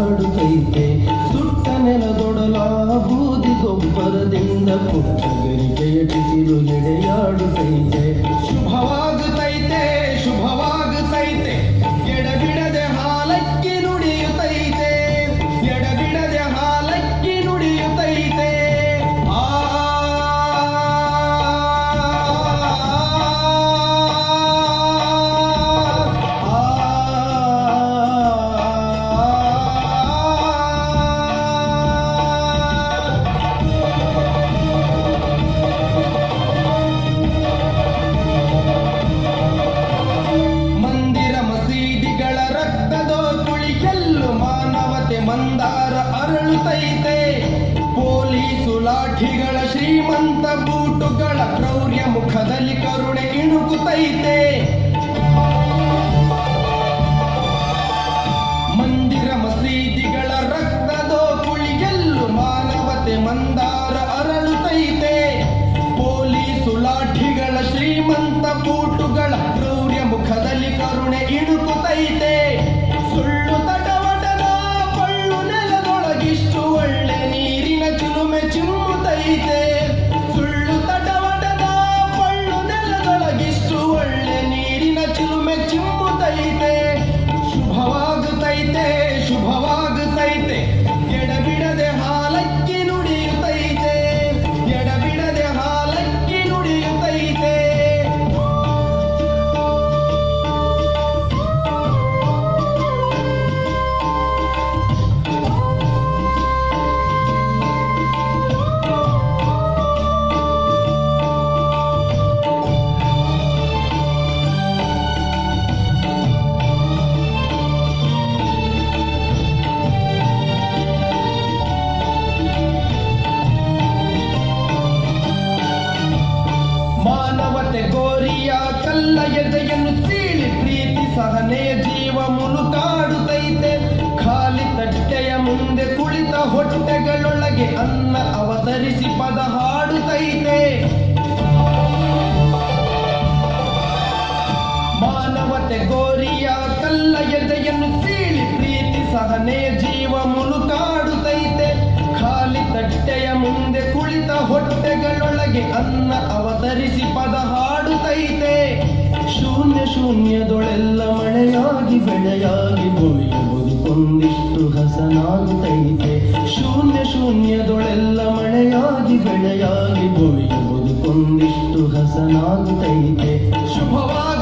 ಹಾಡುತ್ತೈತೆ ಸುಟ್ಟ ನೆಲದೊಡಲ ಬೂದಿ ಗೊಬ್ಬರದಿಂದ ಪುಟ್ಟ ಗರಿಕೆಯ ಕಿಸಿರು ಎಡೆಯಾಡುತ್ತೈತೆ ಶುಭವಾಗುತ್ತೈತೆ ಶುಭವಾಗುತ್ತೈತೆ ಎಡಬಿಡದೆ ಹಾಲಕ್ಕಿ ನುಡಿಯುತ್ತೈತೆ ಎಡಬಿಡದೆ ಹಾಲಕ್ಕಿ ನುಡಿಯುತ್ತೈತೆ ಆ ಮಂದಿರ ಮಸೀದಿಗಳ ರಕ್ತದ ತುಳಿಯಲ್ಲು ಮಾನವತೆ ಮಂದಾರ ಅರಳುತ್ತೈತೆ ಪೊಲೀಸು ಲಾಠಿಗಳ ಶ್ರೀಮಂತ ಬೂಟುಗಳ ಕ್ರೌರ್ಯ ಮುಖದಲ್ಲಿ ಕರುಣೆ ಇಣುಕುತ್ತೈತೆ ಮಂದಿರ ಮಸೀದಿಗಳ ರಕ್ತದ ಕುಳಿಯಲ್ಲು ಮಾನವತೆ ಮಂದಾರ ಅರಳುತ್ತೈತೆ ಪೊಲೀಸು ಲಾಠಿಗಳ ಶ್ರೀಮಂತ ಬೂಟುಗಳ ಕ್ರೌರ್ಯ ಮುಖದಲ್ಲಿ ಕರುಣೆ ಇಣುಕುತ್ತೈತೆ ಸುಳ್ಳು ತಟವಟದ ಪಳ್ಳು ನೆಲದೊಳಗಿಷ್ಟು ಒಳ್ಳೆ ನೀರಿನ ಚಿಲುಮೆ ಚಿಮ್ಮುತ್ತೈತೆ ಸುಳ್ಳು ತಟವಟದ ಪಳ್ಳು ನೆಲದೊಳಗಿಷ್ಟು ಒಳ್ಳೆ ನೀರಿನ ಚಿಲುಮೆ ಚಿಮ್ಮುತ್ತೈತೆ ಶುಭವಾಗುತ್ತೈತೆ ಶುಭವಾಗುತ್ತೈತೆ ಎಡಬಿಡದೆ ಹಾಲಕ್ಕಿ ನುಡಿಯುತ್ತೈತೆ ಎಡಬಿಡದೆ ಹಾಲಕ್ಕಿ ನುಡಿಯುತ್ತೈತೆ ಮಾನವತೆ ಗೋರಿಯ ಕಲ್ಲ ಎದೆಯನ್ನು ಸೀಳಿ ಪ್ರೀತಿ ಸಹನೆಯ ಜೀವ ಮುಳುಕಾಡುತ್ತೈತೆ ಖಾಲಿ ತಟ್ಟೆಯ ಮುಂದೆ ಕುಳಿತ ಹೊಟ್ಟೆಗಳೊಳಗೆ ಅನ್ನ ಅವತರಿಸಿ ಪದ ಹಾಡುತ್ತೈತೆ ಮಾನವತೆ ಗೋರಿಯ ಕಲ್ಲ ಎದೆಯನ್ನು ಸೀಳಿ ಪ್ರೀತಿ ಸಹನೆಯ ಜೀವ ಮುಳುಕಾಡುತ್ತೈತೆ ಖಾಲಿ ತಟ್ಟೆಯ ಮುಂದೆ ಕುಳಿತ ಹೊಟ್ಟೆಗಳೊಳಗೆ ಅನ್ನ ಅವತರಿಸಿ ಪದ ಹಾಡುತ್ತೈತೆ ಶೂನ್ಯ ಶೂನ್ಯದೊಳೆಲ್ಲ ಮಳೆಯಾಗಿ ಬೆಳೆಯಾಗಿ ಭೂಮಿಯ ಬದುಕೊಂದಿಷ್ಟು ಹಸನಾಗುತ್ತೈತೆ ಶೂನ್ಯ ಶೂನ್ಯದೊಳೆಲ್ಲ ಮಳೆಯಾಗಿ ಬೆಳೆಯಾಗಿ ಭೂಮಿಯ ಬದುಕೊಂದಿಷ್ಟು ಹಸನಾಗುತ್ತೈತೆ ಶುಭವಾಗ